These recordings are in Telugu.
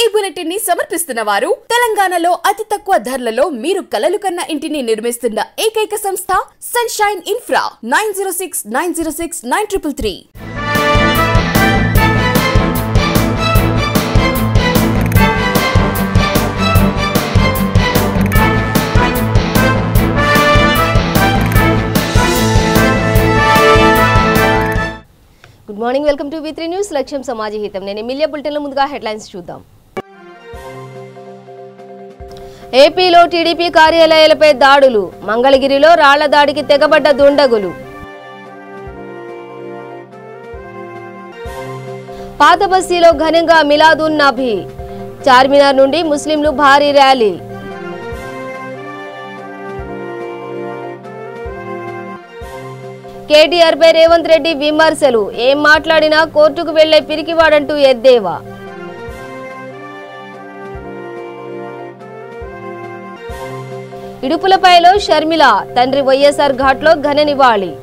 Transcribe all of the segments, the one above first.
ఈ బులెటిన్ ని సమర్పిస్తున్న వారు తెలంగాణలో అతి తక్కువ ధరలలో మీరు కలలు కన్న ఇంటిని నిర్మిస్తున్న ఏకైక సంస్థ Sunshine infra nine zero six nine zero six nine triple three good morning welcome to V three news లక్ష్యం సమాజ హితం నేను ఎమ్మెల్యే బులెటిన్లో ముందుగా హెడ్లైన్స్ చూద్దాం ఏపీలో టీడీపీ కార్యాలయాలపై దాడులు మంగళగిరిలో రాళ్ల దాడికి తెగబడ్డ దుండగులు పాత బస్తీలో ఘనంగా మిలాదున్ నబీ చార్మినార్ నుండి ముస్లింలు భారీ ర్యాలీ కేటీఆర్ పై రేవంత్ రెడ్డి విమర్శలు ఏం మాట్లాడినా కోర్టుకు వెళ్లే పిరికివాడంటూ ఎద్దేవా ఇడుపులపైలో షర్మిల తండ్రి వైఎస్ఆర్ ఘాట్లో ఘన నివాళి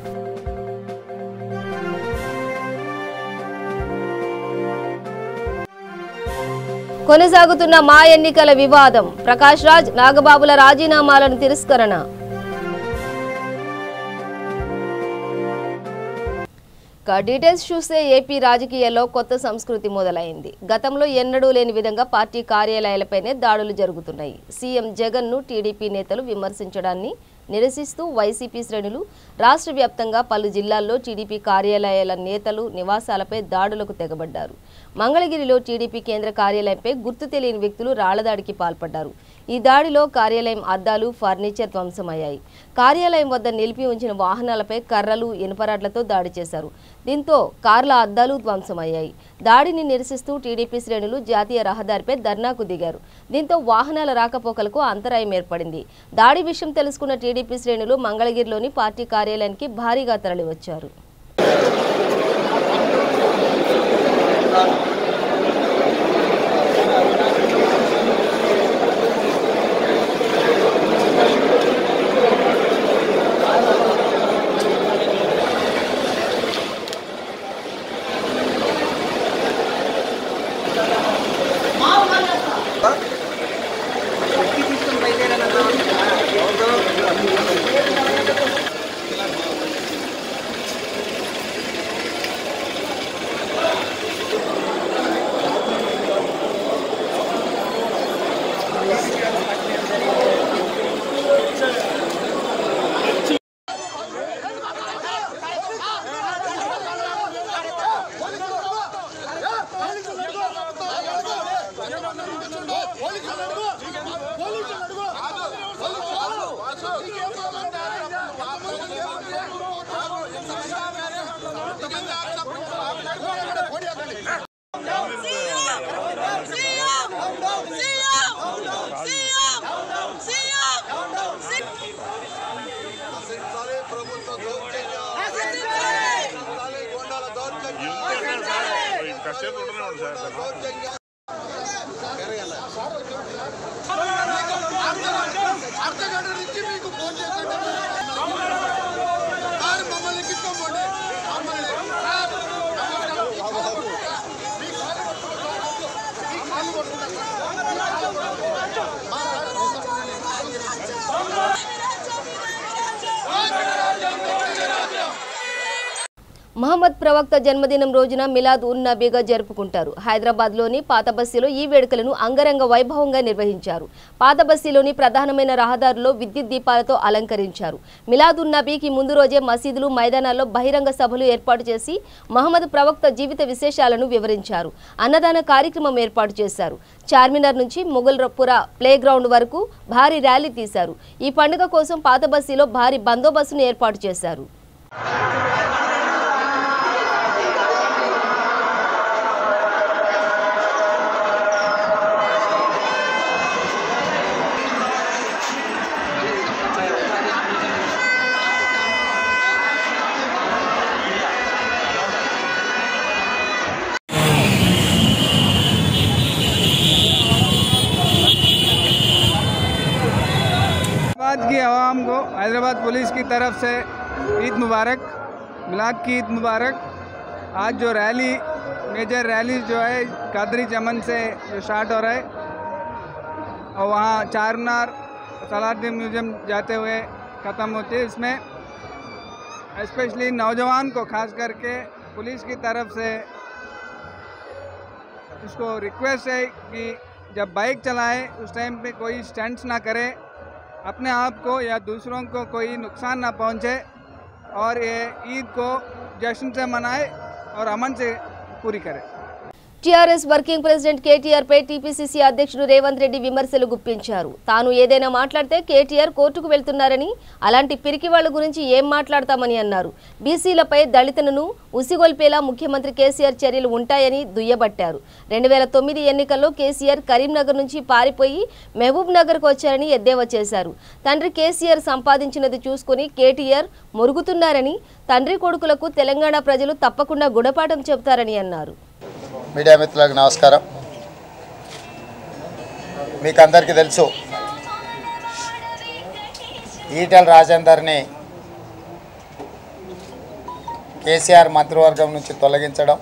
కొనసాగుతున్న మా ఎన్నికల వివాదం ప్రకాష్ రాజ్ నాగబాబుల రాజీనామాలను తిరస్కరణ ఇక డీటెయిల్స్ చూస్తే ఏపీ రాజకీయాల్లో కొత్త సంస్కృతి మొదలైంది గతంలో ఎన్నడూ లేని విధంగా పార్టీ కార్యాలయాలపైనే దాడులు జరుగుతున్నాయి సీఎం జగన్ ను టీడీపీ నేతలు విమర్శించడాన్ని నిరసిస్తూ వైసీపీ శ్రేణులు రాష్ట్ర వ్యాప్తంగా పలు జిల్లాల్లో టీడీపీ కార్యాలయాల నేతలు నివాసాలపై దాడులకు తెగబడ్డారు మంగళగిరిలో టీడీపీ కేంద్ర కార్యాలయంపై గుర్తు తెలియని వ్యక్తులు రాళ్లదాడికి పాల్పడ్డారు ఈ దాడిలో కార్యాలయం అద్దాలు ఫర్నిచర్ ధ్వంసమయ్యాయి కార్యాలయం వద్ద నిలిపి ఉంచిన వాహనాలపై కర్రలు ఇనుపరాడ్లతో దాడి చేశారు దీంతో కార్ల అద్దాలు ధ్వంసమయ్యాయి దాడిని నిరసిస్తూ టీడీపీ శ్రేణులు జాతీయ రహదారిపై ధర్నాకు దిగారు దీంతో వాహనాల రాకపోకలకు అంతరాయం ఏర్పడింది దాడి విషయం తెలుసుకున్న టీడీపీ శ్రేణులు మంగళగిరిలోని పార్టీ కార్యాలయానికి భారీగా తరలివచ్చారు కాసేపు ఉండనే ఉండు సార్ అర్ధగంట నుంచి మీకు ఫోన్ చేస్తుంటే సార్ మమ్మల్ని ఎక్కించుకోండి మమ్మల్ని సార్ నమస్కారం. మీ కాలు పట్టుకుంటా. మీ కాలు పట్టుకుంటా. మీ కాలు పట్టుకుంటా. మహమ్మద్ ప్రవక్త జన్మదినం రోజున మిలాద్ ఉన్ నబీగా జరుపుకుంటారు హైదరాబాద్లోని పాత బస్తీలో ఈ వేడుకలను అంగరంగ వైభవంగా నిర్వహించారు పాత బస్తీలోని ప్రధానమైన రహదారుల్లో విద్యుత్ దీపాలతో అలంకరించారు మిలాద్ ఉన్ నబీకి ముందు రోజే మసీదులు మైదానాల్లో బహిరంగ సభలు ఏర్పాటు చేసి మహమ్మద్ ప్రవక్త జీవిత విశేషాలను వివరించారు అన్నదాన కార్యక్రమం ఏర్పాటు చేశారు చార్మినార్ నుంచి మొగుల్పుర ప్లే గ్రౌండ్ వరకు భారీ ర్యాలీ తీశారు ఈ పండుగ కోసం పాత బస్తీలో భారీ బందోబస్తును ఏర్పాటు చేశారు हैदराबाद की आवाम को हैदराबाद पुलिस की तरफ से ईद मुबारक मिलाद की ईद मुबारक आज जो रैली मेजर रैली जो है कादरी चमन से जो स्टार्ट हो रहा है और वहाँ चारमीनार सलाउद्दीन म्यूजियम जाते हुए ख़त्म होती है इसमें स्पेशली नौजवान को खास करके पुलिस की तरफ से इसको रिक्वेस्ट है कि जब बाइक चलाए उस टाइम पे कोई स्टंट्स ना करे अपने आप को या दूसरों को कोई नुकसान ना पहुंचे और ये ईद को जश्न से मनाए और अमन से पूरी करें టీఆర్ఎస్ వర్కింగ్ ప్రెసిడెంట్ కేటీఆర్ పై టీపీసీసీ అధ్యక్షుడు రేవంత్ రెడ్డి విమర్శలు గుప్పించారు తాను ఏదైనా మాట్లాడితే కేటీఆర్ కోర్టుకు వెళ్తున్నారని అలాంటి పిరికి వాళ్ళ గురించి ఏం మాట్లాడతామని అన్నారు బీసీలపై దళితులను ఉసిగొల్పేలా ముఖ్యమంత్రి కేసీఆర్ చర్యలు ఉంటాయని దుయ్యబట్టారు రెండు వేల తొమ్మిది ఎన్నికల్లో కేసీఆర్ కరీంనగర్ నుంచి పారిపోయి మహబూబ్ నగర్కు వచ్చారని ఎద్దేవా చేశారు తండ్రి కేసీఆర్ సంపాదించినది చూసుకుని కేటీఆర్ మురుగుతున్నారని తండ్రి కొడుకులకు తెలంగాణ ప్రజలు తప్పకుండా గుణపాఠం చెబుతారని అన్నారు మీడియా మిత్రులకు నమస్కారం మీకు అందరికీ తెలుసు ఈటెల రాజేందర్ని కేసీఆర్ మంత్రివర్గం నుంచి తొలగించడం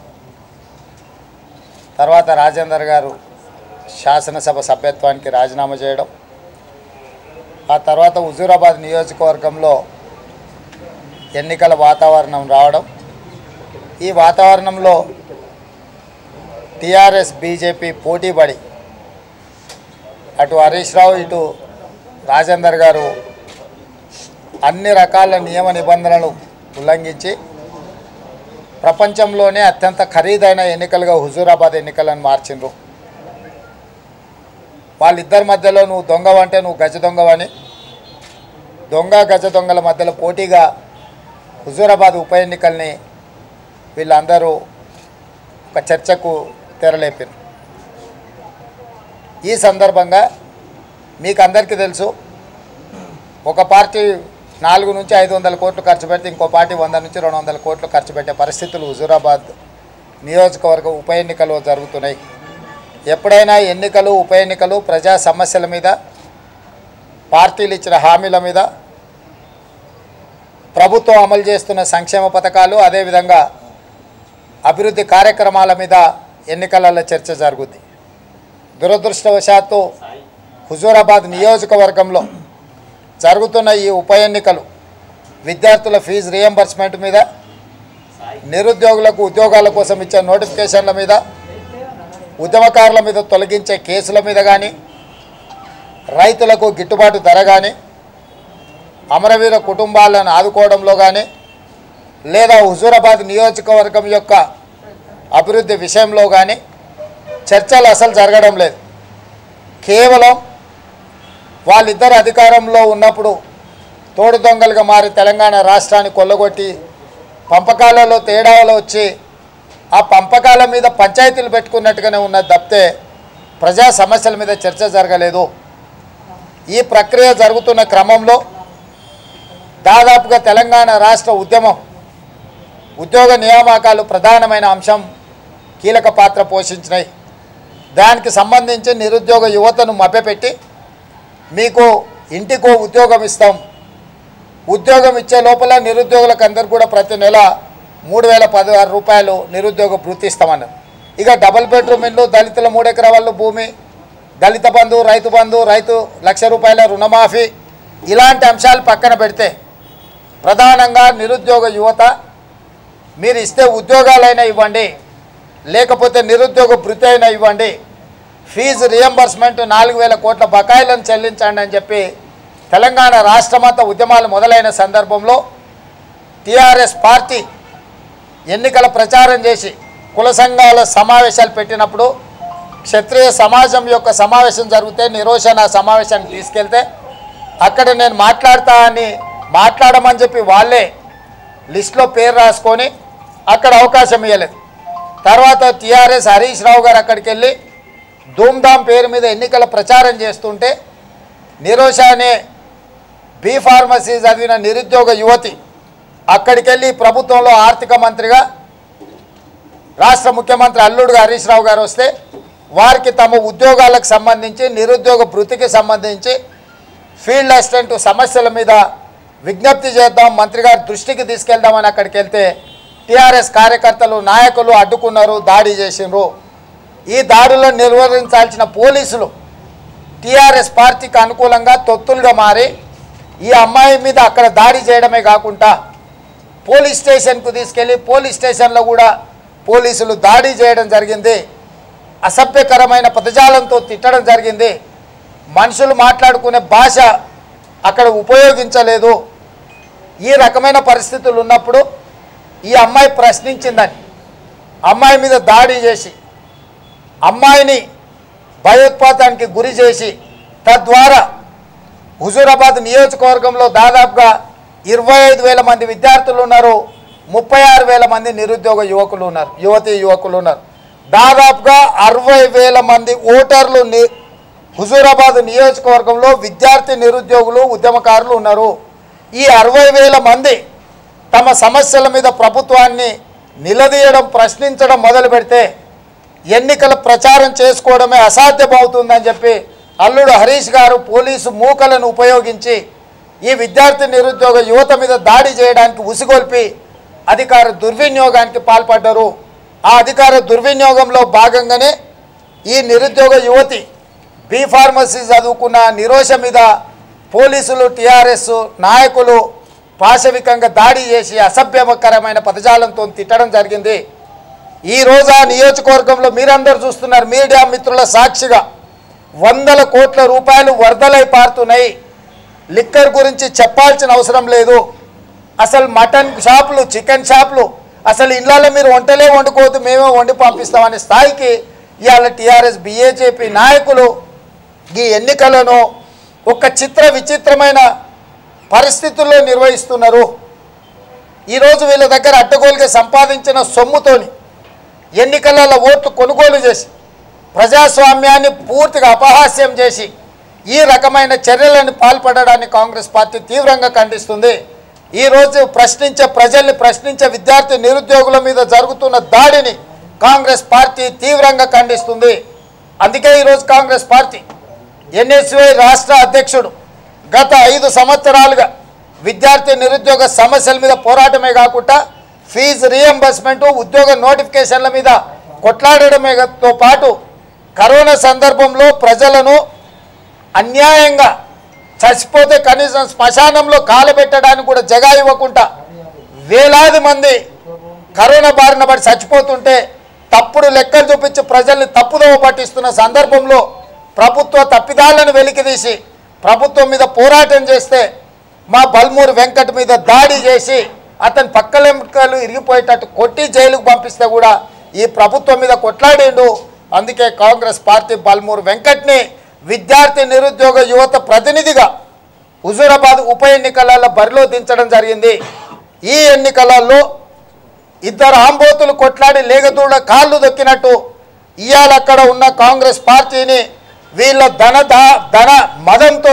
తర్వాత రాజేందర్ గారు శాసనసభ సభ్యత్వానికి రాజీనామా చేయడం ఆ తర్వాత హుజూరాబాద్ నియోజకవర్గంలో ఎన్నికల వాతావరణం రావడం ఈ వాతావరణంలో టీఆర్ఎస్ బీజేపీ పోటీపడి అటు హరీష్ రావు ఇటు రాజేందర్ గారు అన్ని రకాల నియమ నిబంధనలు ఉల్లంఘించి ప్రపంచంలోనే అత్యంత ఖరీదైన ఎన్నికలుగా హుజూరాబాద్ ఎన్నికలను మార్చిండ్రు వాళ్ళిద్దరి మధ్యలో నువ్వు దొంగవంటే నువ్వు గజ దొంగవని దొంగ గజ దొంగల మధ్యలో పోటీగా హుజూరాబాద్ ఉప ఎన్నికల్ని వీళ్ళందరూ ఒక చర్చకు తెరలేపారు ఈ సందర్భంగా మీకు అందరికీ తెలుసు ఒక పార్టీ నాలుగు నుంచి ఐదు వందల కోట్లు ఖర్చు పెడితే ఇంకో పార్టీ వంద నుంచి రెండు వందల కోట్లు ఖర్చు పెట్టే పరిస్థితులు హుజూరాబాద్ నియోజకవర్గ ఉప ఎన్నికలు జరుగుతున్నాయి ఎప్పుడైనా ఎన్నికలు ఉప ఎన్నికలు ప్రజా సమస్యల మీద పార్టీలు ఇచ్చిన హామీల మీద ప్రభుత్వం అమలు చేస్తున్న సంక్షేమ పథకాలు అదేవిధంగా అభివృద్ధి కార్యక్రమాల మీద ఎన్నికలలో చర్చ జరుగుద్ది దురదృష్టవశాత్తు హుజూరాబాద్ నియోజకవర్గంలో జరుగుతున్న ఈ ఉప ఎన్నికలు విద్యార్థుల ఫీజు రియంబర్స్మెంట్ మీద నిరుద్యోగులకు ఉద్యోగాల కోసం ఇచ్చే నోటిఫికేషన్ల మీద ఉద్యమకారుల మీద తొలగించే కేసుల మీద కానీ రైతులకు గిట్టుబాటు ధర కానీ అమరవీర కుటుంబాలను ఆదుకోవడంలో కానీ లేదా హుజూరాబాద్ నియోజకవర్గం యొక్క అభివృద్ధి విషయంలో కానీ చర్చలు అసలు జరగడం లేదు కేవలం వాళ్ళిద్దరు అధికారంలో ఉన్నప్పుడు తోడు దొంగలుగా మారి తెలంగాణ రాష్ట్రాన్ని కొల్లగొట్టి పంపకాలలో తేడాలు వచ్చి ఆ పంపకాల మీద పంచాయతీలు పెట్టుకున్నట్టుగానే ఉన్నది తప్పితే ప్రజా సమస్యల మీద చర్చ జరగలేదు ఈ ప్రక్రియ జరుగుతున్న క్రమంలో దాదాపుగా తెలంగాణ రాష్ట్ర ఉద్యమం ఉద్యోగ నియామకాలు ప్రధానమైన అంశం కీలక పాత్ర పోషించినాయి దానికి సంబంధించి నిరుద్యోగ యువతను మభ్యపెట్టి మీకు ఇంటికో ఉద్యోగం ఇస్తాం ఉద్యోగం ఇచ్చే లోపల నిరుద్యోగులకు అందరు కూడా ప్రతి నెల మూడు వేల పదహారు రూపాయలు నిరుద్యోగ భృతి ఇస్తామన్నారు ఇక డబుల్ బెడ్రూమ్ ఇల్లు దళితుల మూడెకరా వాళ్ళు భూమి దళిత బంధు రైతు బంధు రైతు లక్ష రూపాయల రుణమాఫీ ఇలాంటి అంశాలు పక్కన పెడితే ప్రధానంగా నిరుద్యోగ యువత మీరు ఇస్తే ఉద్యోగాలైనా ఇవ్వండి లేకపోతే నిరుద్యోగ భృతి అయినా ఇవ్వండి ఫీజు రియంబర్స్మెంట్ నాలుగు వేల కోట్ల బకాయిలను చెల్లించండి అని చెప్పి తెలంగాణ రాష్ట్రమంతా ఉద్యమాలు మొదలైన సందర్భంలో టీఆర్ఎస్ పార్టీ ఎన్నికల ప్రచారం చేసి కుల సంఘాల సమావేశాలు పెట్టినప్పుడు క్షత్రియ సమాజం యొక్క సమావేశం జరిగితే నిరోషణ సమావేశానికి తీసుకెళ్తే అక్కడ నేను మాట్లాడతా అని మాట్లాడమని చెప్పి వాళ్ళే లిస్ట్లో పేరు రాసుకొని అక్కడ అవకాశం ఇవ్వలేదు తర్వాత టీఆర్ఎస్ హరీష్ రావు గారు అక్కడికి వెళ్ళి ధూమ్ధామ్ పేరు మీద ఎన్నికల ప్రచారం చేస్తుంటే నిరోష అనే బీ ఫార్మసీ చదివిన నిరుద్యోగ యువతి అక్కడికి వెళ్ళి ప్రభుత్వంలో ఆర్థిక మంత్రిగా రాష్ట్ర ముఖ్యమంత్రి అల్లుడుగా హరీష్ రావు గారు వస్తే వారికి తమ ఉద్యోగాలకు సంబంధించి నిరుద్యోగ భృతికి సంబంధించి ఫీల్డ్ అసిస్టెంట్ సమస్యల మీద విజ్ఞప్తి చేద్దాం మంత్రి గారి దృష్టికి తీసుకెళ్దామని అక్కడికి వెళ్తే టీఆర్ఎస్ కార్యకర్తలు నాయకులు అడ్డుకున్నారు దాడి చేసిండ్రు ఈ దాడులను నిర్వహించాల్సిన పోలీసులు టీఆర్ఎస్ పార్టీకి అనుకూలంగా తొత్తులుగా మారి ఈ అమ్మాయి మీద అక్కడ దాడి చేయడమే కాకుండా పోలీస్ స్టేషన్కు తీసుకెళ్ళి పోలీస్ స్టేషన్లో కూడా పోలీసులు దాడి చేయడం జరిగింది అసభ్యకరమైన పదజాలంతో తిట్టడం జరిగింది మనుషులు మాట్లాడుకునే భాష అక్కడ ఉపయోగించలేదు ఈ రకమైన పరిస్థితులు ఉన్నప్పుడు ఈ అమ్మాయి ప్రశ్నించిందని అమ్మాయి మీద దాడి చేసి అమ్మాయిని భయోత్పాతానికి గురి చేసి తద్వారా హుజూరాబాద్ నియోజకవర్గంలో దాదాపుగా ఇరవై ఐదు వేల మంది విద్యార్థులు ఉన్నారు ముప్పై ఆరు వేల మంది నిరుద్యోగ యువకులు ఉన్నారు యువతి యువకులు ఉన్నారు దాదాపుగా అరవై వేల మంది ఓటర్లు ని హుజూరాబాద్ నియోజకవర్గంలో విద్యార్థి నిరుద్యోగులు ఉద్యమకారులు ఉన్నారు ఈ అరవై వేల మంది తమ సమస్యల మీద ప్రభుత్వాన్ని నిలదీయడం ప్రశ్నించడం మొదలు పెడితే ఎన్నికల ప్రచారం చేసుకోవడమే అసాధ్యమవుతుందని చెప్పి అల్లుడు హరీష్ గారు పోలీసు మూకలను ఉపయోగించి ఈ విద్యార్థి నిరుద్యోగ యువత మీద దాడి చేయడానికి ఉసిగొల్పి అధికార దుర్వినియోగానికి పాల్పడ్డారు ఆ అధికార దుర్వినియోగంలో భాగంగానే ఈ నిరుద్యోగ యువతి బీ ఫార్మసీ చదువుకున్న నిరోష మీద పోలీసులు టీఆర్ఎస్ నాయకులు పాశవికంగా దాడి చేసి అసభ్యకరమైన పదజాలంతో తిట్టడం జరిగింది ఈ రోజు ఆ నియోజకవర్గంలో మీరందరూ చూస్తున్నారు మీడియా మిత్రుల సాక్షిగా వందల కోట్ల రూపాయలు వరదలై పారుతున్నాయి లిక్కర్ గురించి చెప్పాల్సిన అవసరం లేదు అసలు మటన్ షాపులు చికెన్ షాపులు అసలు ఇళ్ళలో మీరు వంటలే వండుకోవద్దు మేమే వండి పంపిస్తామనే స్థాయికి ఇవాళ టీఆర్ఎస్ బీఏజేపీ నాయకులు ఈ ఎన్నికలను ఒక చిత్ర విచిత్రమైన పరిస్థితుల్లో నిర్వహిస్తున్నారు ఈరోజు వీళ్ళ దగ్గర అడ్డగోలుగా సంపాదించిన సొమ్ముతోని ఎన్నికలలో ఓట్లు కొనుగోలు చేసి ప్రజాస్వామ్యాన్ని పూర్తిగా అపహాస్యం చేసి ఈ రకమైన చర్యలను పాల్పడడాన్ని కాంగ్రెస్ పార్టీ తీవ్రంగా ఖండిస్తుంది ఈరోజు ప్రశ్నించే ప్రజల్ని ప్రశ్నించే విద్యార్థి నిరుద్యోగుల మీద జరుగుతున్న దాడిని కాంగ్రెస్ పార్టీ తీవ్రంగా ఖండిస్తుంది అందుకే ఈరోజు కాంగ్రెస్ పార్టీ ఎన్ఎస్యుఐ రాష్ట్ర అధ్యక్షుడు గత ఐదు సంవత్సరాలుగా విద్యార్థి నిరుద్యోగ సమస్యల మీద పోరాటమే కాకుండా ఫీజు రీఎంబర్స్మెంట్ ఉద్యోగ నోటిఫికేషన్ల మీద కొట్లాడడమే తో పాటు కరోనా సందర్భంలో ప్రజలను అన్యాయంగా చచ్చిపోతే కనీసం శ్మశానంలో కాలబెట్టడానికి కూడా జగా ఇవ్వకుండా వేలాది మంది కరోనా బారిన పడి చచ్చిపోతుంటే తప్పుడు లెక్కలు చూపించి ప్రజల్ని తప్పుదోవ పట్టిస్తున్న సందర్భంలో ప్రభుత్వ తప్పిదాలను వెలికితీసి ప్రభుత్వం మీద పోరాటం చేస్తే మా బల్మూరు వెంకట్ మీద దాడి చేసి అతని పక్కలెంకలు ఇరిగిపోయేటట్టు కొట్టి జైలుకు పంపిస్తే కూడా ఈ ప్రభుత్వం మీద కొట్లాడిండు అందుకే కాంగ్రెస్ పార్టీ బల్మూరు వెంకట్ని విద్యార్థి నిరుద్యోగ యువత ప్రతినిధిగా హుజూరాబాద్ ఉప ఎన్నికలలో బరిలో దించడం జరిగింది ఈ ఎన్నికలలో ఇద్దరు ఆంబోతులు కొట్లాడి లేగదూడ కాళ్ళు దొక్కినట్టు ఇవాళ అక్కడ ఉన్న కాంగ్రెస్ పార్టీని వీళ్ళ ధన దా- ధన మదంతో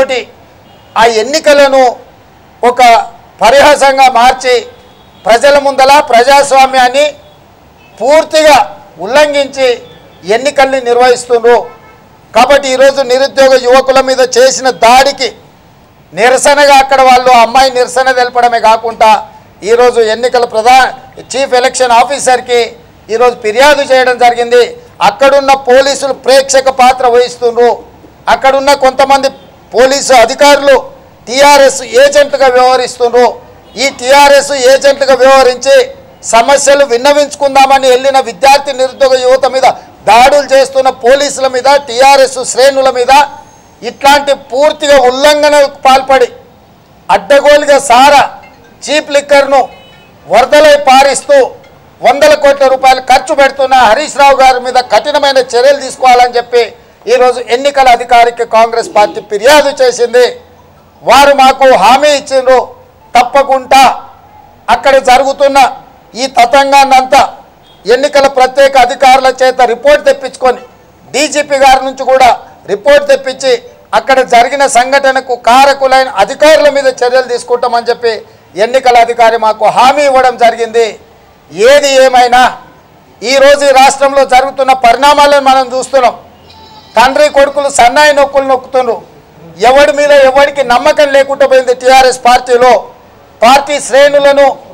ఆ ఎన్నికలను ఒక పరిహాసంగా మార్చి ప్రజల ముందల ప్రజాస్వామ్యాన్ని పూర్తిగా ఉల్లంఘించి ఎన్నికల్ని నిర్వహిస్తున్నారు కాబట్టి ఈరోజు నిరుద్యోగ యువకుల మీద చేసిన దాడికి నిరసనగా అక్కడ వాళ్ళు ఆ అమ్మాయి నిరసన తెలపడమే కాకుండా ఈరోజు ఎన్నికల ప్రధాన చీఫ్ ఎలక్షన్ ఆఫీసర్కి ఈరోజు ఫిర్యాదు చేయడం జరిగింది అక్కడున్న పోలీసులు ప్రేక్షక పాత్ర వహిస్తున్నారు అక్కడున్న కొంతమంది పోలీసు అధికారులు టీఆర్ఎస్ ఏజెంట్గా వ్యవహరిస్తున్నారు ఈ టీఆర్ఎస్ ఏజెంట్గా వ్యవహరించి సమస్యలు విన్నవించుకుందామని వెళ్ళిన విద్యార్థి నిరుద్యోగ యువత మీద దాడులు చేస్తున్న పోలీసుల మీద టీఆర్ఎస్ శ్రేణుల మీద ఇట్లాంటి పూర్తిగా ఉల్లంఘనకు పాల్పడి అడ్డగోలుగా సారా చీప్ లిక్కర్ను వరదలై పారిస్తూ వందల కోట్ల రూపాయలు ఖర్చు పెడుతున్న హరీష్ రావు గారి మీద కఠినమైన చర్యలు తీసుకోవాలని చెప్పి ఈరోజు ఎన్నికల అధికారికి కాంగ్రెస్ పార్టీ ఫిర్యాదు చేసింది వారు మాకు హామీ ఇచ్చిండ్రు తప్పకుండా అక్కడ జరుగుతున్న ఈ తతంగాన్నంతా ఎన్నికల ప్రత్యేక అధికారుల చేత రిపోర్ట్ తెప్పించుకొని డీజీపీ గారి నుంచి కూడా రిపోర్ట్ తెప్పించి అక్కడ జరిగిన సంఘటనకు కారకులైన అధికారుల మీద చర్యలు తీసుకుంటామని చెప్పి ఎన్నికల అధికారి మాకు హామీ ఇవ్వడం జరిగింది ఏది ఏమైనా ఈరోజు ఈ రాష్ట్రంలో జరుగుతున్న పరిణామాలను మనం చూస్తున్నాం తండ్రి కొడుకులు సన్నాయి నొక్కులు నొక్కుతున్నారు ఎవడి మీద ఎవడికి నమ్మకం లేకుండా పోయింది టీఆర్ఎస్ పార్టీలో పార్టీ శ్రేణులను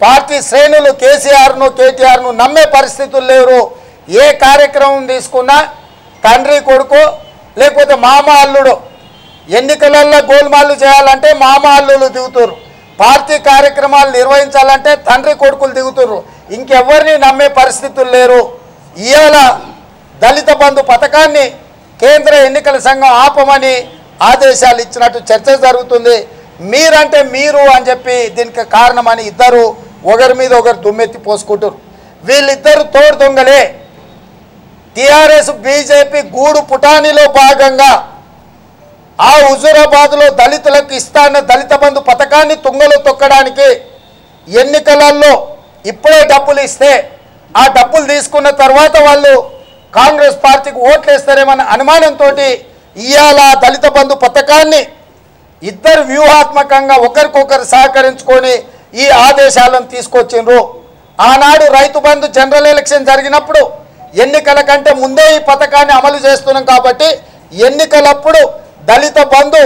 పార్టీ శ్రేణులు కేసీఆర్ను కేటీఆర్ను నమ్మే పరిస్థితులు లేరు ఏ కార్యక్రమం తీసుకున్నా తండ్రి కొడుకు లేకపోతే మామ అల్లుడు ఎన్నికలలో గోల్మాలు చేయాలంటే మామ అల్లులు దిగుతారు పార్టీ కార్యక్రమాలు నిర్వహించాలంటే తండ్రి కొడుకులు దిగుతారు ఇంకెవ్వరిని నమ్మే పరిస్థితులు లేరు ఇవాళ దళిత బంధు పథకాన్ని కేంద్ర ఎన్నికల సంఘం ఆపమని ఆదేశాలు ఇచ్చినట్టు చర్చ జరుగుతుంది మీరంటే మీరు అని చెప్పి దీనికి కారణమని ఇద్దరు ఒకరి మీద ఒకరు దుమ్మెత్తి పోసుకుంటారు వీళ్ళిద్దరు తోడు దొంగలే టిఆర్ఎస్ బీజేపీ గూడు పుటానిలో భాగంగా ఆ హుజూరాబాద్లో దళితులకు ఇస్తాన్న దళిత బంధు పథకాన్ని తుంగలో తొక్కడానికి ఎన్నికలలో ఇప్పుడే డబ్బులు ఇస్తే ఆ డబ్బులు తీసుకున్న తర్వాత వాళ్ళు కాంగ్రెస్ పార్టీకి ఓట్లు వేస్తారేమన్న అనుమానంతో ఇవాళ దళిత బంధు పథకాన్ని ఇద్దరు వ్యూహాత్మకంగా ఒకరికొకరు సహకరించుకొని ఈ ఆదేశాలను తీసుకొచ్చిండ్రు ఆనాడు రైతు బంధు జనరల్ ఎలక్షన్ జరిగినప్పుడు ఎన్నికల కంటే ముందే ఈ పథకాన్ని అమలు చేస్తున్నాం కాబట్టి ఎన్నికలప్పుడు దళిత బంధు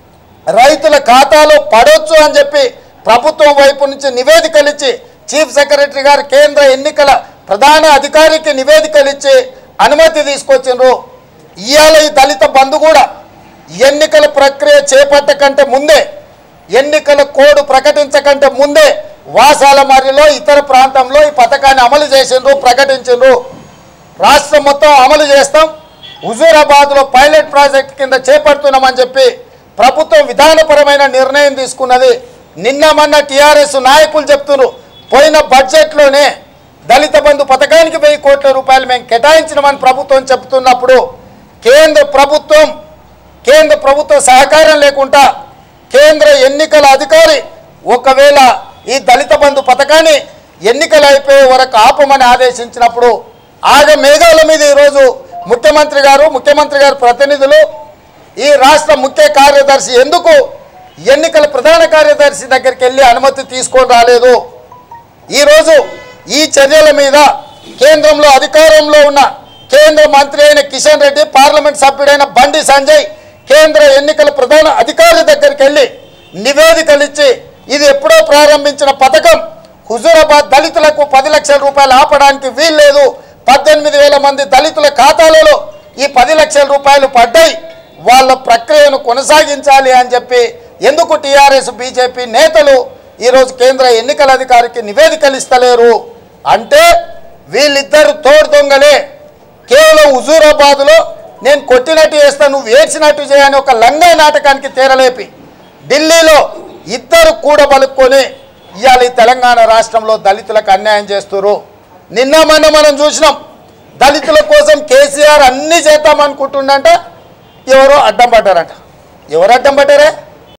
రైతుల ఖాతాలో పడవచ్చు అని చెప్పి ప్రభుత్వం వైపు నుంచి నివేదికలు ఇచ్చి చీఫ్ సెక్రటరీ గారు కేంద్ర ఎన్నికల ప్రధాన అధికారికి నివేదికలు ఇచ్చి అనుమతి తీసుకొచ్చిండ్రు ఇవాళ ఈ దళిత బంధు కూడా ఎన్నికల ప్రక్రియ చేపట్టకంటే ముందే ఎన్నికల కోడ్ ప్రకటించకంటే ముందే వాసాల మర్రిలో ఇతర ప్రాంతంలో ఈ పథకాన్ని అమలు చేసిండ్రు ప్రకటించిండ్రు రాష్ట్రం మొత్తం అమలు చేస్తాం హుజూరాబాద్లో పైలట్ ప్రాజెక్ట్ కింద చేపడుతున్నామని చెప్పి ప్రభుత్వం విధానపరమైన నిర్ణయం తీసుకున్నది నిన్న మొన్న టీఆర్ఎస్ నాయకులు చెప్తున్నారు పోయిన బడ్జెట్లోనే దళిత బంధు పథకానికి వెయ్యి కోట్ల రూపాయలు మేము కేటాయించినామని ప్రభుత్వం చెప్తున్నప్పుడు కేంద్ర ప్రభుత్వం కేంద్ర ప్రభుత్వ సహకారం లేకుండా కేంద్ర ఎన్నికల అధికారి ఒకవేళ ఈ దళిత బంధు పథకాన్ని ఎన్నికలు అయిపోయే వరకు ఆపమని ఆదేశించినప్పుడు ఆగ మేఘాల మీద ఈరోజు ముఖ్యమంత్రి గారు ముఖ్యమంత్రి గారి ప్రతినిధులు ఈ రాష్ట్ర ముఖ్య కార్యదర్శి ఎందుకు ఎన్నికల ప్రధాన కార్యదర్శి దగ్గరికి వెళ్ళి అనుమతి తీసుకొని రాలేదు ఈరోజు ఈ చర్యల మీద కేంద్రంలో అధికారంలో ఉన్న కేంద్ర మంత్రి అయిన కిషన్ రెడ్డి పార్లమెంట్ సభ్యుడైన బండి సంజయ్ కేంద్ర ఎన్నికల ప్రధాన అధికారి దగ్గరికి వెళ్ళి నివేదికలు ఇచ్చి ఇది ఎప్పుడో ప్రారంభించిన పథకం హుజూరాబాద్ దళితులకు పది లక్షల రూపాయలు ఆపడానికి వీల్లేదు పద్దెనిమిది వేల మంది దళితుల ఖాతాలలో ఈ పది లక్షల రూపాయలు పడ్డాయి వాళ్ళ ప్రక్రియను కొనసాగించాలి అని చెప్పి ఎందుకు టీఆర్ఎస్ బీజేపీ నేతలు ఈరోజు కేంద్ర ఎన్నికల అధికారికి నివేదికలు ఇస్తలేరు అంటే వీళ్ళిద్దరు తోడు దొంగలే కేవలం హుజూరాబాద్లో నేను కొట్టినట్టు చేస్తా నువ్వు ఏడ్చినట్టు చేయని ఒక లంగా నాటకానికి తీరలేపి ఢిల్లీలో ఇద్దరు కూడబలుక్కొని ఇవాళ ఈ తెలంగాణ రాష్ట్రంలో దళితులకు అన్యాయం చేస్తున్నారు నిన్న మొన్న మనం చూసినాం దళితుల కోసం కేసీఆర్ అన్నీ చేద్దామనుకుంటుండంట ఎవరో అడ్డం పడ్డారంట ఎవరు అడ్డం పడ్డారే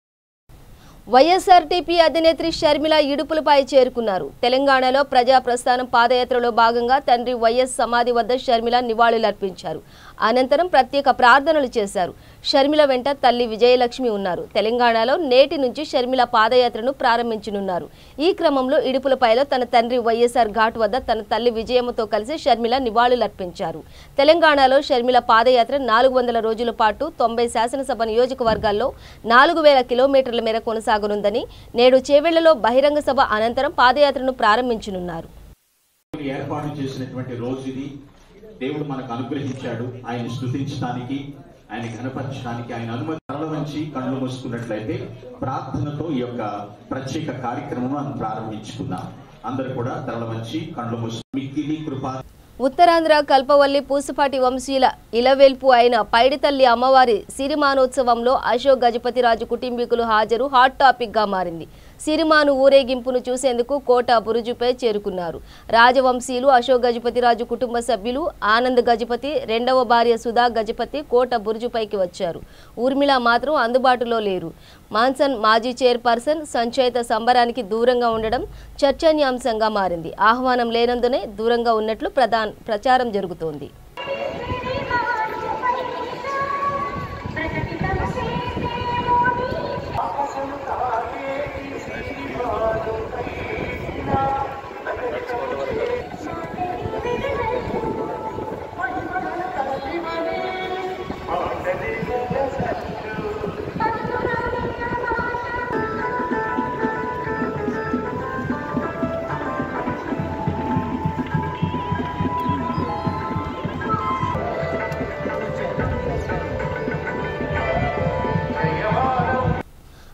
వైఎస్ఆర్టీపీ అధినేత్రి షర్మిల ఇడుపులపై చేరుకున్నారు తెలంగాణలో ప్రజా ప్రస్థానం పాదయాత్రలో భాగంగా తండ్రి వైఎస్ సమాధి వద్ద షర్మిల నివాళులర్పించారు అనంతరం ప్రత్యేక ప్రార్థనలు చేశారు షర్మిల వెంట తల్లి విజయలక్ష్మి ఉన్నారు తెలంగాణలో నేటి నుంచి షర్మిల పాదయాత్రను ప్రారంభించనున్నారు ఈ క్రమంలో ఇడుపులపైలో తన తండ్రి వైఎస్ఆర్ ఘాట్ వద్ద తన తల్లి విజయమ్మతో కలిసి షర్మిల నివాళులర్పించారు తెలంగాణలో షర్మిల పాదయాత్ర నాలుగు వందల రోజుల పాటు తొంభై శాసనసభ నియోజకవర్గాల్లో నాలుగు వేల కిలోమీటర్ల మేర కొనసాగనుందని నేడు చేవెళ్లలో బహిరంగ సభ అనంతరం పాదయాత్రను ప్రారంభించనున్నారు ఏర్పాటు చేసినటువంటి రోజు ఇది దేవుడు మనకు అనుగ్రహించాడు ఆయన స్థుతించడానికి ఆయన కనపరచడానికి ఆయన అనుమతి తరల వంచి కళ్ళు మూసుకున్నట్లయితే ప్రార్థనతో ఈ యొక్క ప్రత్యేక కార్యక్రమం మనం ప్రారంభించుకుందాం అందరూ కూడా తరల వంచి కళ్ళు మూసు మిక్కిలి కృపా ఉత్తరాంధ్ర కల్పవల్లి పూసపాటి వంశీయుల ఇలవెల్పు అయిన పైడితల్లి అమ్మవారి సిరిమానోత్సవంలో అశోక్ గజపతిరాజు కుటుంబీకులు హాజరు హాట్ టాపిక్ గా మారింది సిరిమాను ఊరేగింపును చూసేందుకు కోట బురుజుపై చేరుకున్నారు రాజవంశీయులు అశోక్ గజపతిరాజు కుటుంబ సభ్యులు ఆనంద్ గజపతి రెండవ భార్య సుధా గజపతి కోట బురుజుపైకి వచ్చారు ఊర్మిళ మాత్రం అందుబాటులో లేరు మాన్సన్ మాజీ చైర్పర్సన్ సంచయిత సంబరానికి దూరంగా ఉండడం చర్చనీయాంశంగా మారింది ఆహ్వానం లేనందునే దూరంగా ఉన్నట్లు ప్రధాన ప్రచారం జరుగుతోంది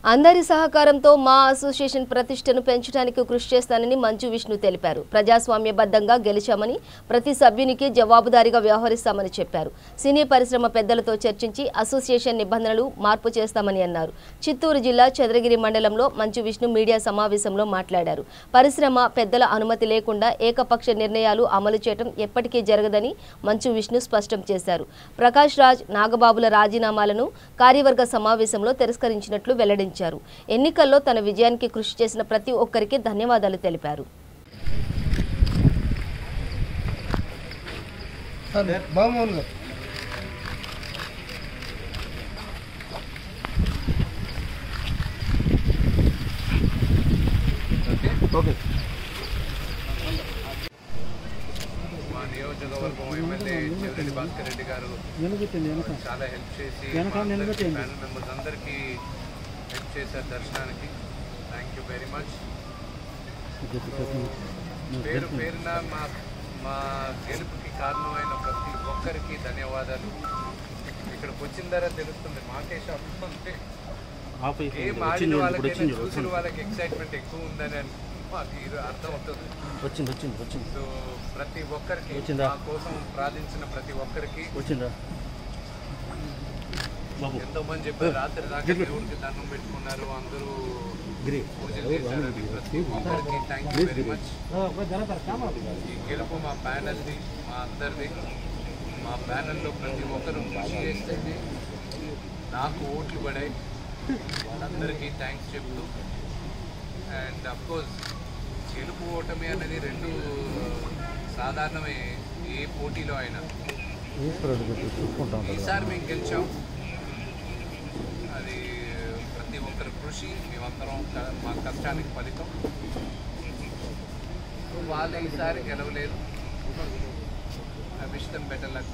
అందరి సహకారంతో మా అసోసియేషన్ ప్రతిష్టను పెంచడానికి కృషి చేస్తానని మంచు విష్ణు తెలిపారు ప్రజాస్వామ్యబద్ధంగా గెలిచామని ప్రతి సభ్యునికి జవాబుదారీగా వ్యవహరిస్తామని చెప్పారు సినీ పరిశ్రమ పెద్దలతో చర్చించి అసోసియేషన్ నిబంధనలు మార్పు చేస్తామని అన్నారు చిత్తూరు జిల్లా చంద్రగిరి మండలంలో మంచు విష్ణు మీడియా సమావేశంలో మాట్లాడారు పరిశ్రమ పెద్దల అనుమతి లేకుండా ఏకపక్ష నిర్ణయాలు అమలు చేయడం ఎప్పటికీ జరగదని మంచు విష్ణు స్పష్టం చేశారు ప్రకాష్ రాజ్ నాగబాబుల రాజీనామాలను కార్యవర్గ సమావేశంలో తిరస్కరించినట్లు వెల్లడించారు ఎన్నికల్లో తన విజయానికి కృషి చేసిన ప్రతి ఒక్కరికి ధన్యవాదాలు తెలిపారు మా నియోజకవర్గం ఎమ్మెల్యే చెవిరెడ్డి భాస్కర్ రెడ్డి గారు చాలా హెల్ప్ చేసి మా అందరికీ ప్యానల్ మెంబర్స్ అందరికీ హెల్ప్ చేశారు దర్శనానికి థ్యాంక్ యూ వెరీ మచ్ పేరు పేరున మా మా గెలుపుకి కారణమైన ప్రతి ఒక్కరికి ధన్యవాదాలు ఇక్కడికి వచ్చిన తర్వాత తెలుస్తుంది మాకే షాప్ ఉంటే ఏం ఆడిన వాళ్ళకైనా చూసిన వాళ్ళకి ఎక్సైట్మెంట్ ఎక్కువ ఉందని అని మాకు ఇది అర్థం అవుతుంది వచ్చింది వచ్చింది వచ్చింది సో ప్రతి ఒక్కరికి వచ్చిందా? మా కోసం ప్రార్థించిన ప్రతి ఒక్కరికి వచ్చిందా బాబు ఎంతో మంది చెప్పారు రాత్రి దాకా దేవుడికి దండం పెట్టుకున్నారు అందరూ గిరి పూజలు చేశారు అది ప్రతి ఒక్కరికి థ్యాంక్ యూ వెరీ మచ్ ఈ గెలుపు మా ప్యానల్ది మా అందరిది మా ప్యానల్లో ప్రతి ఒక్కరు కృషి చేస్తేనే నాకు ఓట్లు పడాయి వాళ్ళందరికీ థ్యాంక్స్ చెప్తూ అండ్ కోర్స్ గెలుపు ఓటమి అనేది రెండు సాధారణమే ఏ పోటీలో అయినా ఈసారి మేము గెలిచాం అది ప్రతి ఒక్కరి కృషి మేమందరం క- మా కష్టానికి ఫలితం వాళ్ళు ఈసారి గెలవలేదు I wish them better luck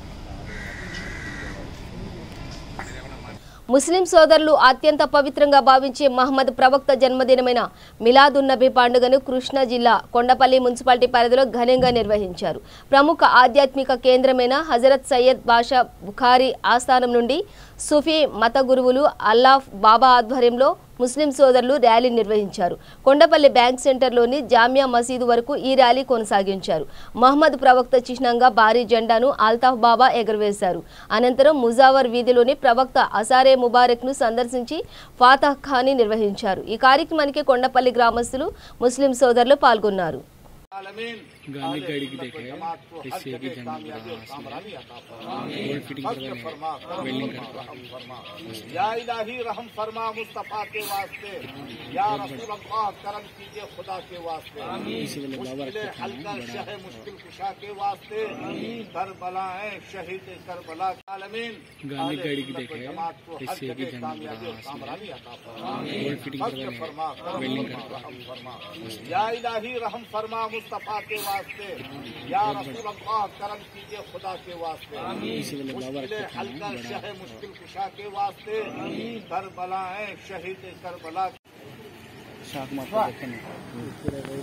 ముస్లిం సోదరులు అత్యంత పవిత్రంగా భావించే మహమ్మద్ ప్రవక్త జన్మదినమైన మిలాదున్నబి పండుగను కృష్ణా జిల్లా కొండపల్లి మున్సిపాలిటీ పరిధిలో ఘనంగా నిర్వహించారు ప్రముఖ ఆధ్యాత్మిక కేంద్రమైన హజరత్ సయ్యద్ బాషా బుఖారీ ఆస్థానం నుండి సుఫీ మత గురువులు అల్లాఫ్ బాబా ఆధ్వర్యంలో ముస్లిం సోదరులు ర్యాలీ నిర్వహించారు కొండపల్లి బ్యాంక్ సెంటర్లోని జామియా మసీదు వరకు ఈ ర్యాలీ కొనసాగించారు మహమ్మద్ ప్రవక్త చిహ్నంగా భారీ జెండాను అల్తాఫ్ బాబా ఎగురవేశారు అనంతరం ముజావర్ వీధిలోని ప్రవక్త అసారే ముబారక్ను సందర్శించి ఫాతహ్ ఖానీ నిర్వహించారు ఈ కార్యక్రమానికి కొండపల్లి గ్రామస్తులు ముస్లిం సోదరులు పాల్గొన్నారు गांधी गाड़ी की देखे इससे की जंग गोल्ड फिटिंग करवाने वेल्डिंग करवा या इलाही रहम फरमा मुस्तफा के वास्ते या रसूल अल्लाह करम कीजिए खुदा के वास्ते इसी वाले बाबा मुश्किल रखते हल कर शह मुश्किल कुशा के वास्ते करबला है शहीद करबला के आलमीन गांधी गाड़ी की देखे जमात को हर इससे की जगह जंग कामयाबी और कामरानी अता फरमा गोल्ड फिटिंग फर्ज फरमा करवाने वेल्डिंग करवा रहम फरमा या इलाही रहम फरमा मुस्तफा के वास्ते या रसूल अल्लाह करम कीजिए खुदा के वास्ते इसी वाले बाबा मुश्किल रखते हल कर शह मुश्किल कुशा के वास्ते करबला है शहीद करबला शाक मारते देखने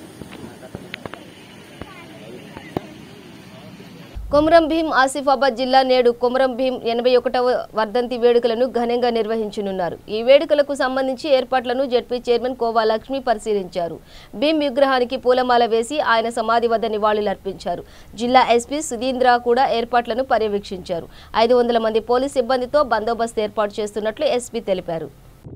కొమరం భీం ఆసిఫాబాద్ జిల్లా నేడు కొమరం భీం ఎనభై ఒకటవ వర్ధంతి వేడుకలను ఘనంగా నిర్వహించనున్నారు ఈ వేడుకలకు సంబంధించి ఏర్పాట్లను జడ్పీ చైర్మన్ కోవా లక్ష్మి పరిశీలించారు భీం విగ్రహానికి పూలమాల వేసి ఆయన సమాధి వద్ద నివాళులర్పించారు జిల్లా ఎస్పీ సుధీంద్ర కూడా ఏర్పాట్లను పర్యవేక్షించారు ఐదు వందల మంది పోలీస్ సిబ్బందితో బందోబస్తు ఏర్పాటు చేస్తున్నట్లు ఎస్పీ తెలిపారు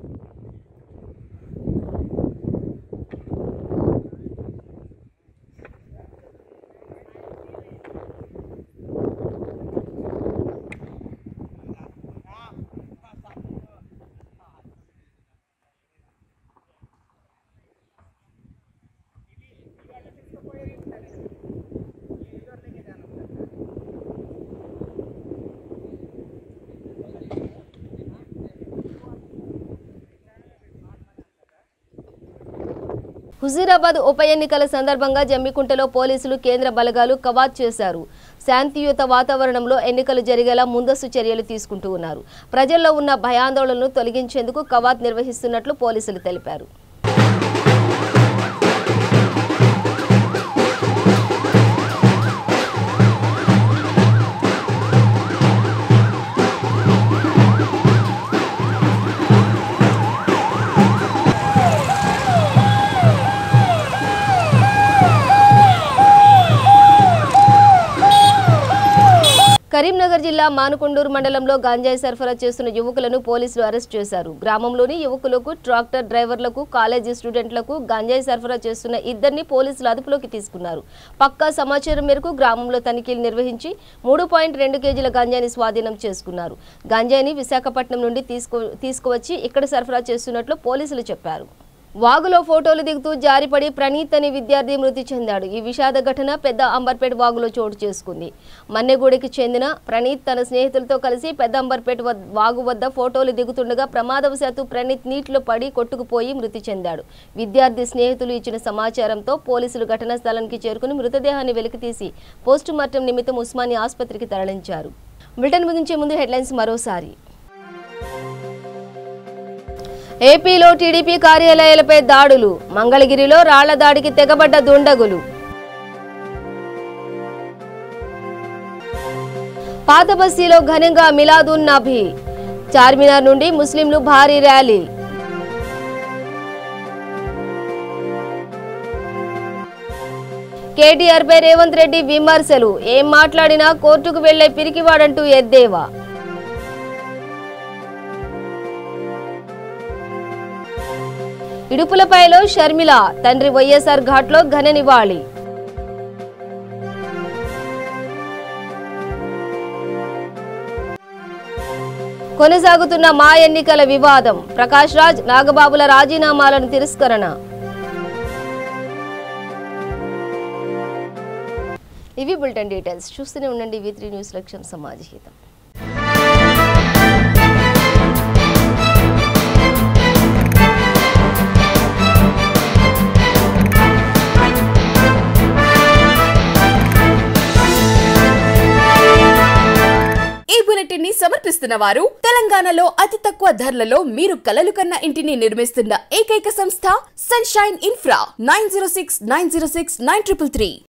హుజూరాబాద్ ఉప ఎన్నికల సందర్భంగా జమ్మికుంటలో పోలీసులు కేంద్ర బలగాలు కవాత్ చేశారు శాంతియుత వాతావరణంలో ఎన్నికలు జరిగేలా ముందస్తు చర్యలు తీసుకుంటూ ఉన్నారు ప్రజల్లో ఉన్న భయాందోళనలు తొలగించేందుకు కవాత్ నిర్వహిస్తున్నట్లు పోలీసులు తెలిపారు కరీంనగర్ జిల్లా మానుకొండూరు మండలంలో గాంజాయి సరఫరా చేస్తున్న యువకులను పోలీసులు అరెస్ట్ చేశారు గ్రామంలోని యువకులకు ట్రాక్టర్ డ్రైవర్లకు కాలేజీ స్టూడెంట్లకు గంజాయి సరఫరా చేస్తున్న ఇద్దరిని పోలీసులు అదుపులోకి తీసుకున్నారు పక్కా సమాచారం మేరకు గ్రామంలో తనిఖీలు నిర్వహించి మూడు పాయింట్ రెండు కేజీల గంజాయిని స్వాధీనం చేసుకున్నారు గంజాయిని విశాఖపట్నం నుండి తీసుకు తీసుకువచ్చి ఇక్కడ సరఫరా చేస్తున్నట్లు పోలీసులు చెప్పారు వాగులో ఫోటోలు దిగుతూ జారిపడి ప్రణీత్ అనే విద్యార్థి మృతి చెందాడు ఈ విషాద ఘటన పెద్ద అంబర్పేట వాగులో చోటు చేసుకుంది మన్నెగూడికి చెందిన ప్రణీత్ తన స్నేహితులతో కలిసి పెద్ద అంబర్పేట వద్- వాగు వద్ద ఫోటోలు దిగుతుండగా ప్రమాదవశాత్తు ప్రణీత్ నీటిలో పడి కొట్టుకుపోయి మృతి చెందాడు విద్యార్థి స్నేహితులు ఇచ్చిన సమాచారంతో పోలీసులు ఘటనా స్థలానికి చేరుకుని మృతదేహాన్ని వెలికితీసి పోస్టుమార్టం నిమిత్తం ఉస్మానియా ఆసుపత్రికి తరలించారు బ్రిటన్ ముగించే ముందు హెడ్లైన్స్ మరోసారి ఏపీలో టీడీపీ కార్యాలయాలపై దాడులు మంగళగిరిలో రాళ్ల దాడికి తెగబడ్డ దుండగులు పాత బస్తీలో ఘనంగా మిలాదున్ నబీ చార్మినార్ నుండి ముస్లింలు భారీ ర్యాలీ కేటీఆర్ పై రేవంత్ రెడ్డి విమర్శలు ఏం మాట్లాడినా కోర్టుకు వెళ్లే పిరికివాడంటూ ఎద్దేవా ఇడుపులపైలో షర్మిల తండ్రి వైఎస్ఆర్ ఘాట్లో ఘన నివాళి కొనసాగుతున్న మా ఎన్నికల వివాదం ప్రకాష్ రాజ్ నాగబాబుల రాజీనామాలను తిరస్కరణ ఇవి బులెటిన్ డీటెయిల్స్ చూస్తూనే ఉండండి వి త్రీ న్యూస్ లక్ష్యం సమాజ్ హితం ఈ బులెటిన్ ని సమర్పిస్తున్న వారు తెలంగాణలో అతి తక్కువ ధరలలో మీరు కలలు కన్న ఇంటిని నిర్మిస్తున్న ఏకైక సంస్థ Sunshine infra nine zero six nine zero six nine triple three